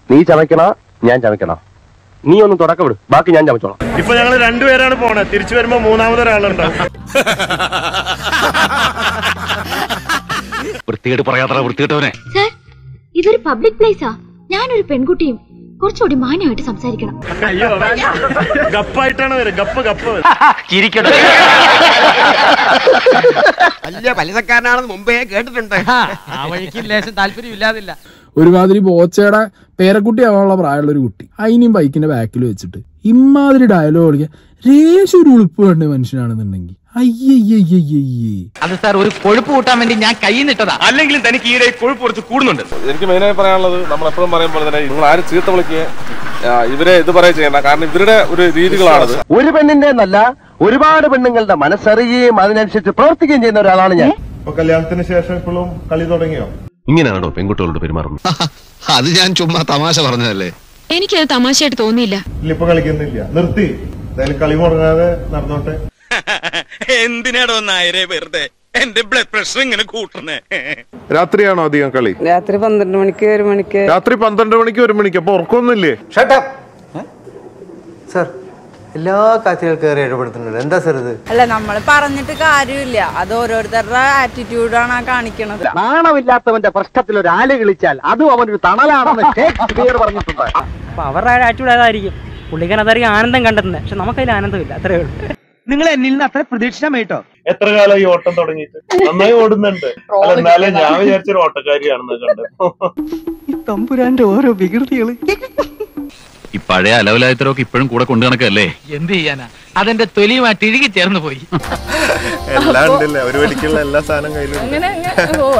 നീ ചമയ്ക്കണ ഞാൻ ചമയ്ക്കണ നീ ഒന്ന് തുടക്കം വിട് ബാക്കി ഞാൻ ചമച്ചോളാം ഇപ്പൊ ഞങ്ങൾ രണ്ടുപേരാണ് പോണത് തിരിച്ചു വരുമ്പോ മൂന്നാമതൊരാളുണ്ടാവും വൃത്തികേട് പറയാത്ര വൃത്തികെട്ടവനെ സർ ഇതൊരു പബ്ലിക് പ്ലേസാ ഞാനൊരു പെൺകുട്ടിയും കുറച്ചുകൂടി മാന്യമായിട്ട് സംസാരിക്കണം അയ്യോ ഗപ്പായിട്ടാണ് വരും ഗപ്പ് ഗപ്പ് വരും ചിരിക്കട്ടെ വലിയ പലിശക്കാരനാണെന്ന് മുമ്പേ കേട്ടിട്ടുണ്ട് ആ വഴിക്ക് ലേശം താല്പര്യമില്ലാതില്ല ഒരുമാതിരി ബോച്ചയുടെ പേരക്കുട്ടി ആവാനുള്ള പ്രായമുള്ള ഒരു കുട്ടി അതിനെയും ബൈക്കിന്റെ ബാക്കിൽ വെച്ചിട്ട് ഇമാതിരി ഡയലോഗ് കളിക്കാൻ രേശ ഒരു ഉളുപ്പ് വേണ്ട മനുഷ്യനാണെന്നുണ്ടെങ്കിൽ അയ്യയ്യയ്യയ്യേ അത് സാർ ഒരു കൊഴുപ്പ് കൂട്ടാൻ വേണ്ടി ഞാൻ കൈ നിട്ടതാ അല്ലെങ്കിലും തനിക്ക് ഈയിടെ കൊഴുപ്പ് കുറച്ച് കൂടുന്നുണ്ട് എനിക്ക് മെയിനായി പറയാനുള്ളത് നമ്മൾ എപ്പോഴും പറയും പോലെ തന്നെ നിങ്ങൾ ആരും ചീത്ത വിളിക്കുക ഇവരെ ഇത് പറയാ ചെയ്യണ്ട കാരണം ഇവരുടെ ഒരു രീതികളാണത് ഒരു പെണ്ണിന്റെ എന്നല്ല ഒരുപാട് പെണ്ണുങ്ങളുടെ മനസ്സറിയുകയും അതിനനുസരിച്ച് പ്രവർത്തിക്കുകയും ചെയ്യുന്ന ഒരാളാണ് ഞാൻ ഇപ്പൊ കല്യാണത്തിന് ശേഷം ഇപ്പോഴും കളി തുടങ്ങിയോ ഇങ്ങനെയാണോ പെൺകുട്ടികളോട് പെരുമാറുന്നത് അത് ഞാൻ ചുമ്മാ തമാശ പറഞ്ഞതല്ലേ എനിക്കത് തമാശയായിട്ട് തോന്നിയില്ല ഇല്ല ഇപ്പൊ കളിക്കുന്നില്ല നിർത്തി എന്തായാലും കളി മുടങ്ങാതെ നടന്നോട്ടെ എന്തിനാടോ നായരെ വെറുതെ എന്റെ ബ്ലഡ് പ്രഷർ ഇങ്ങനെ കൂട്ടണേ രാത്രിയാണോ അധികം കളി രാത്രി പന്ത്രണ്ട് മണിക്ക് ഒരു മണിക്ക് രാത്രി പന്ത്രണ്ട് മണിക്ക് ഒരു മണിക്ക് അപ്പൊ ഉറക്കമൊന്നുമില്ലേ സർ എല്ലാ കാര്യത്തിലും കയറി ഇടപെടുത്തുന്നുണ്ട് എന്താ സർ ഇത് അല്ല നമ്മൾ പറഞ്ഞിട്ട് കാര്യമില്ല അത് ഓരോരുത്തരുടെ ആറ്റിറ്റ്യൂഡാണ് ആ കാണിക്കണത് നാണമില്ലാത്തവന്റെ പ്രശ്നത്തിൽ ഒരു ആല് കളിച്ചാൽ അതും അവനൊരു തണലാണെന്ന് ഷേക്സ്പിയർ പറഞ്ഞിട്ടുണ്ട് അപ്പൊ അവരുടെ ആറ്റിറ്റ്യൂഡ് അതായിരിക്കും പുള്ളിക്കാൻ അതായിരിക്കും ആനന്ദം കണ്ടെത്തുന്നത് പക്ഷെ നമുക്കതിൽ ആനന്ദമില്ല അത്രേ ഉള്ളൂ നിങ്ങൾ എന്നിൽ നിന്ന് അത്ര പ്രതീക്ഷിക്കാൻ വേട്ടോ എത്ര കാലം ഈ ഓട്ടം തുടങ്ങിയിട്ട് നന്നായി ഓടുന്നുണ്ട് അല്ല എന്നാലും ഞാൻ വിചാരിച്ചൊരു ഓട്ടക്കാരിയാണെന്ന് കണ്ടു തമ്പുരാന്റെ ഓരോ വികൃതികള് ഈ പഴയ അലവലായത്തരൊക്കെ ഇപ്പോഴും കൂടെ കൊണ്ടു നടക്കല്ലേ എന്ത് ചെയ്യാനാ അതെന്റെ തൊലിയുമായിട്ട് ഇഴുകി ചേർന്ന് പോയി എല്ലാം ഉണ്ടല്ലേ ഒരു വെടിക്കുള്ള എല്ലാ സാധനം കയ്യിലുണ്ട് അങ്ങനെ അങ്ങനെ പോവാ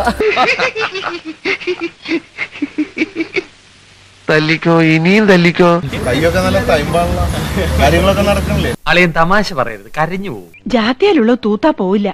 തല്ലിക്കോ ഇനിയും തല്ലിക്കോ കൈയൊക്കെ നല്ല ടൈമ്പാണല്ലോ കാര്യങ്ങളൊക്കെ നടക്കണില്ലേ അളിയൻ തമാശ പറയരുത് കരഞ്ഞു പോകും ജാത്തിയാലുള്ള തൂത്താ പോവില്ല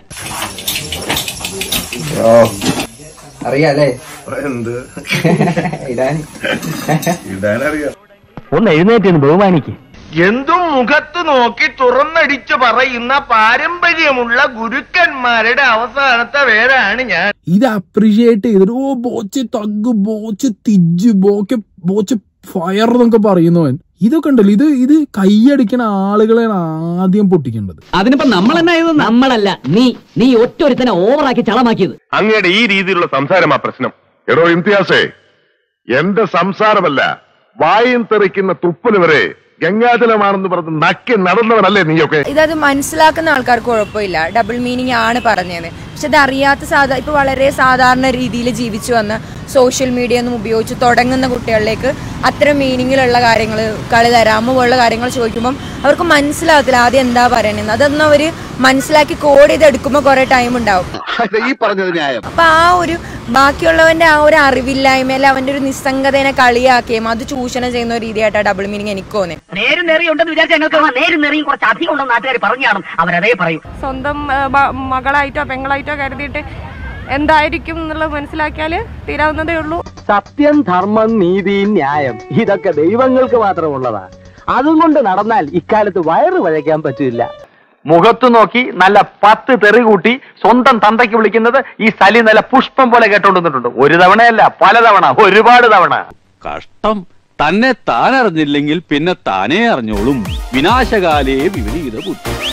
അറിയാലേ എന്ത് ഇടാൻ ഇടാനറിയാം ഒന്ന് എഴുന്നേറ്റ് ബഹുമാനിക്ക് എന്തും മുഖത്ത് നോക്കി തുറന്നടിച്ചു പറയുന്ന പാരമ്പര്യമുള്ള ഗുരുക്കന്മാരുടെ അവസാനത്തെ പേരാണ് ഞാൻ ഇത് അപ്രീഷിയേറ്റ് ചെയ്തിട്ട് ഓ ബോച്ച് തഗ് ബോച്ച് തിജ് ബോക്ക് ബോച്ച് ഫയർ എന്നൊക്കെ പറയുന്നവൻ ഇതൊക്കെ ഉണ്ടല്ലോ ഇത് ഇത് കൈയടിക്കണ ആളുകളെയാണ് ആദ്യം പൊട്ടിക്കേണ്ടത് അതിനിപ്പോ നമ്മൾ തന്നെ നമ്മളല്ല നീ നീ ഒറ്റൊരുത്തനെ ഓവറാക്കി ചളമാക്കിയത് അങ്ങയുടെ ഈ രീതിയിലുള്ള സംസാരമാ പ്രശ്നം എടോ ഇംതിയാസേ എന്റെ സംസാരമല്ല വായും തെറിക്കുന്ന തുപ്പല് വരെ ഗംഗാജലമാണെന്ന് പറഞ്ഞ് നക്കി നടന്നവനല്ലേ നീയൊക്കെ ഇതത് മനസ്സിലാക്കുന്ന ആൾക്കാർക്ക് കുഴപ്പമില്ല ഡബിൾ മീനിങ് ആണ് പറഞ്ഞത് പക്ഷെ ഇത് അറിയാത്ത സാധാ ഇപ്പൊ വളരെ സാധാരണ രീതിയിൽ ജീവിച്ചു വന്ന് സോഷ്യൽ മീഡിയ ഒന്നും ഉപയോഗിച്ച് തുടങ്ങുന്ന കുട്ടികളിലേക്ക് അത്തരം മീനിങ്ങിലുള്ള കാര്യങ്ങൾ കളി തരാമോ പോലുള്ള കാര്യങ്ങൾ ചോദിക്കുമ്പം അവർക്ക് മനസ്സിലാകത്തില്ല ആദ്യം എന്താ പറയണെന്ന് അതൊന്നും അവർ മനസ്സിലാക്കി കോഡ് ചെയ്ത് എടുക്കുമ്പോൾ കുറെ ടൈം ഉണ്ടാവും ഈ പറഞ്ഞത് ന്യായം അപ്പൊ ആ ഒരു ബാക്കിയുള്ളവന്റെ ആ ഒരു അറിവില്ലായ്മയിൽ അവന്റെ ഒരു നിസ്സംഗതനെ കളിയാക്കുകയും അത് ചൂഷണം ചെയ്യുന്ന ഒരു രീതിയായിട്ടാണ് ഡബിൾ മീനിങ് എനിക്ക് തോന്നി നേരും നെറിയും ഉണ്ടെന്ന് വിചാരിച്ച ഞങ്ങൾക്ക് നേരും നെറിയും കുറച്ച് അധികം ഉണ്ടെന്ന് നാട്ടുകാർ പറഞ്ഞു കാണും അവരതേ പറയും സ്വന്തം മകളായിട്ടോ പെങ്ങളായിട്ടോ കരുതിയിട്ട് എന്തായിരിക്കും എന്നുള്ളത് മനസ്സിലാക്കിയാൽ തീരാവുന്നതേ ഉള്ളൂ സത്യം ധർമ്മം നീതി ന്യായം ഇതൊക്കെ ദൈവങ്ങൾക്ക് മാത്രമുള്ളതാ അതും കൊണ്ട് നടന്നാൽ ഇക്കാലത്ത് വയറ് വഴയ്ക്കാൻ പറ്റില്ല മുഖത്ത് നോക്കി നല്ല പത്ത് തെറി കൂട്ടി സ്വന്തം തന്തയ്ക്ക് വിളിക്കുന്നത് ഈ സലി നല്ല പുഷ്പം പോലെ കേട്ടോണ്ടിട്ടുണ്ട് ഒരു തവണയല്ല പലതവണ ഒരുപാട് തവണ കഷ്ടം തന്നെ താൻ അറിഞ്ഞില്ലെങ്കിൽ പിന്നെ താനേ അറിഞ്ഞോളും വിനാശകാലേ വിപരീത ബുദ്ധി